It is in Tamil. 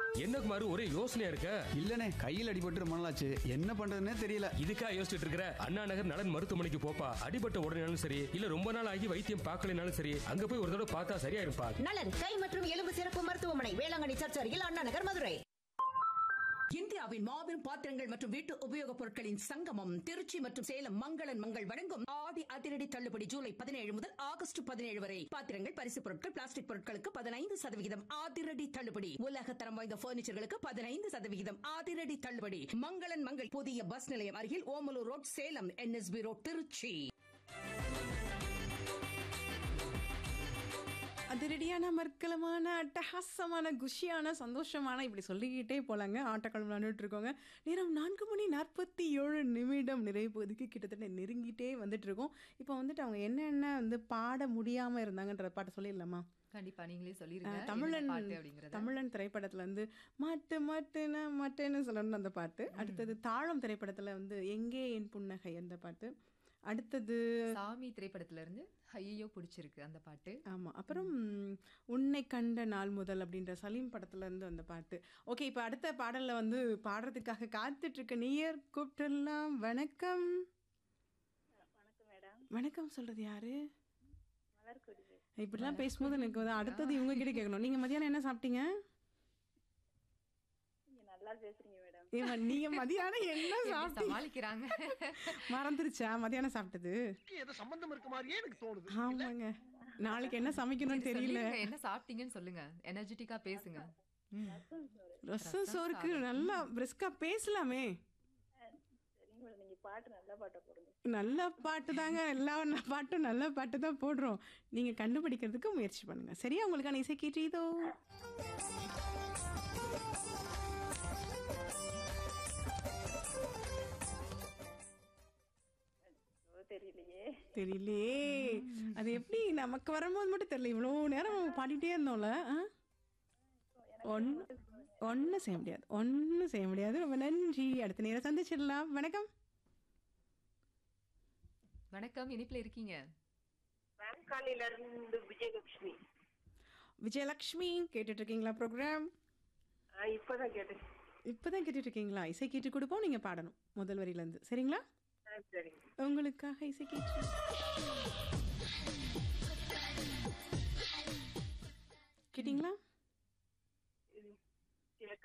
என்ன குமாரு ஒரே யோசனையா இருக்க இல்லனே கையில் அடிபட்டு ரொம்ப நாளாச்சு என்ன பண்றதுன்னே தெரியல இதுக்கா யோசிச்சுட்டு இருக்கிற அண்ணா நகர் நலன் மருத்துவமனைக்கு போப்பா அடிபட்ட உடனேனாலும் சரி இல்ல ரொம்ப நாள் ஆகி வைத்தியம் பார்க்கலனாலும் சரி அங்க போய் ஒரு தடவை பார்த்தா சரியா இருப்பா நலன் கை மற்றும் எலும்பு சிறப்பு மருத்துவமனை வேளாங்கண்ணி சர்ச் அருகில் அண்ணா நகர் மதுரை இந்தியாவின் மாபெரும் பாத்திரங்கள் மற்றும் வீட்டு உபயோகப் பொருட்களின் சங்கமம் திருச்சி மற்றும் சேலம் மங்களன் மங்கள் வழங்கும் ஆடி அதிரடி தள்ளுபடி ஜூலை பதினேழு முதல் ஆகஸ்ட் பதினேழு வரை பாத்திரங்கள் பரிசு பொருட்கள் பிளாஸ்டிக் பொருட்களுக்கு பதினைந்து சதவிகிதம் அதிரடி தள்ளுபடி உலக தரம் வாய்ந்த பர்னிச்சர்களுக்கு பதினைந்து சதவிகிதம் அதிரடி தள்ளுபடி மங்களன் மங்கள் புதிய பஸ் நிலையம் அருகில் Omalur road Salem NSB road Tiruchi அதிரடியான மர்க்கலமான அட்டகாசமான குஷியான சந்தோஷமான இப்படி சொல்லிக்கிட்டே போலாங்க ஆட்டக்களம் விளையாண்டுட்டு இருக்கோங்க நேரம் நான்கு மணி நாற்பத்தி ஏழு நிமிடம் நிறைவு பகுதிக்கு கிட்டத்தட்ட நெருங்கிட்டே வந்துட்டு இருக்கோம் இப்போ வந்துட்டு அவங்க என்னென்ன வந்து பாட முடியாம இருந்தாங்கன்ற பாட்டை சொல்லிடலாமா கண்டிப்பா நீங்களே சொல்லிருங்க அஹ், என்ன தமிழன் பாட்டு அப்படிங்கறத தமிழன் திரைப்படத்துல வந்து மாட்டு மாட்டுன மாட்டேன்னு சொல்லணும் அந்த பாட்டு அடுத்தது தாழம் திரைப்படத்துல வந்து எங்கே என் புன்னகை அந்த பாட்டு அடுத்தது சாமி திரைப்படத்துல இருந்து ஐயோ பிடிச்சிருக்கு அந்த பாட்டு ஆமா அப்புறம் உன்னை கண்ட நாள் முதல் அப்படின்ற சலீம் படத்துல இருந்து அந்த பாட்டு ஓகே இப்போ அடுத்த பாடல்ல வந்து பாடுறதுக்காக காத்துட்டு இருக்க நீயர் கூப்பிட்டுலாம் வணக்கம் வணக்கம் சொல்றது யாரு இப்படிலாம் பேசும்போது எனக்கு வந்து அடுத்தது இவங்க கிட்ட கேட்கணும் நீங்க மதியானம் என்ன சாப்பிட்டீங்க ஏம்மா, நீங்க மதியானம் என்ன எப்படி சாப்பிட்டீங்க சமாளிக்கிறாங்க மறந்துருச்சா மதியானம் சாப்பிட்டது ஏதோ சம்பந்தம் இருக்க மாதிரியே எனக்கு தோணுது ஆமாங்க நாளைக்கு என்ன சமைக்கணும்னு தெரியல சொல்லுங்க, என்ன சாப்பிட்டீங்கன்னு சொல்லுங்க எனர்ஜெட்டிக்கா பேசுங்க ம். ரசம் சோறுக்கு நல்லா பிரிஸ்கா பேசலாமே நல்ல பாட்டு தாங்க எல்லா ந- பாட்டும் நல்ல பாட்டு தான் போடுறோம் நீங்க கண்டுபிடிக்கிறதுக்கு முயற்சி பண்ணுங்க சரியா உங்களுக்கான இசை கீற்று இதோ தெரியலையே அது எப்படி நமக்கு வரும்போது மட்டும் தெரியல இவ்வளவு நேரம் நம்ம பாடிட்டே இருந்தோம்ல ஆ? ஒன்னு ஒன்றும் செய்ய முடியாது ஒன்றும் செய்ய முடியாது ரொம்ப நன்றி அடுத்த நேரம் சந்திச்சிடலாம் வணக்கம் வணக்கம் இனிப்புல இருக்கீங்க வேன்காலில இருந்து விஜயலட்சுமி விஜயலக்ஷ்மி கேட்டுட்டு இருக்கீங்களா ப்ரோக்ராம் ஆ, இப்பதான் கேட்டேன் இப்பதான் கேட்டுட்டு இருக்கீங்களா இசை கீற்று கொடுப்போம் நீங்க பாடணும் முதல் வரியில இருந்து சரிங்களா ஆ, சரிங்க உங்களுக்காக இசை கீற்று கேட்டிங்களா